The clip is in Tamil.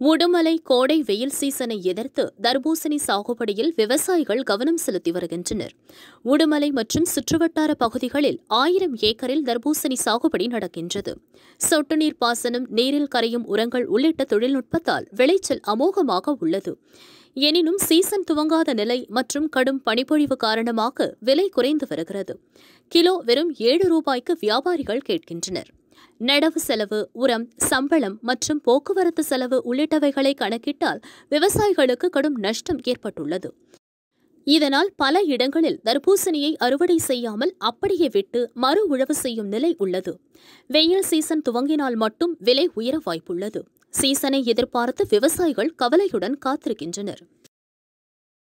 உடுமலை கோடை வெயில் சீசனை எதிர்த்து தர்பூசணி சாகுபடியில் விவசாயிகள் கவனம் செலுத்தி வருகின்றனர் உடுமலை மற்றும் சுற்றுவட்டார பகுதிகளில் ஆயிரம் ஏக்கரில் தர்பூசணி சாகுபடி நடக்கின்றது சொட்டு நீர் பாசனம் நீரில் கரையும் உரங்கள் உள்ளிட்ட தொழில்நுட்பத்தால் விளைச்சல் அமோகமாக உள்ளது எனினும் சீசன் துவங்காத நிலை மற்றும் கடும் பனிப்பொழிவு காரணமாக விலை குறைந்து வருகிறது கிலோ வெறும் ஏழு ரூபாய்க்கு வியாபாரிகள் கேட்கின்றனர் நடவு செலவு உரம் சம்பளம் மற்றும் போக்குவரத்து செலவு உள்ளிட்டவைகளை கணக்கிட்டால் விவசாயிகளுக்கு கடும் நஷ்டம் ஏற்பட்டுள்ளது இதனால் பல இடங்களில் தர்பூசணியை அறுவடை செய்யாமல் அப்படியே விட்டு மறு உழவு செய்யும் நிலை உள்ளது வெயில் சீசன் துவங்கினால் மட்டும் விலை உயர வாய்ப்புள்ளது சீசனை எதிர்பார்த்து விவசாயிகள் கவலையுடன் காத்திருக்கின்றனர்